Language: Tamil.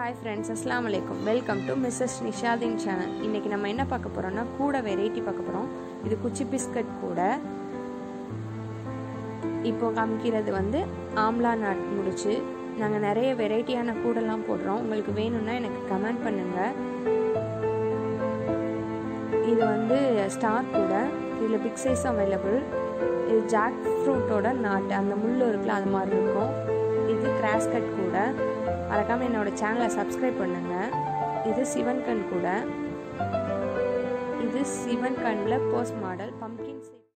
ஹாய் ஃப்ரெண்ட்ஸ் அஸ்லாம் வலைக்கம் வெல்கம் டு மிஸ்ஸஸ் நிஷாதின் சேனல் இன்றைக்கி நம்ம என்ன பார்க்க போகிறோம்னா கூட வெரைட்டி பார்க்க போகிறோம் இது குச்சி பிஸ்கட் கூட இப்போ காமிக்கிறது வந்து ஆம்லா நாட் முடிச்சு நாங்கள் நிறைய வெரைட்டியான கூடெல்லாம் போடுறோம் உங்களுக்கு வேணும்னா எனக்கு கமெண்ட் பண்ணுங்கள் இது வந்து ஸ்டார் கூட இதில் பிக் சைஸ் அவைலபிள் இது ஜாக் ஃப்ரூட்டோட நாட்டு அந்த முள் இருக்குல்ல அது மாதிரி இருக்கும் இது கிராஸ் கட் கூட மறக்காமல் என்னோடய சேனலை சப்ஸ்கிரைப் பண்ணுங்கள் இது சிவன் கண் கூட இது சிவன் கண்ணில் போஸ்ட் மாடல் பம்கின்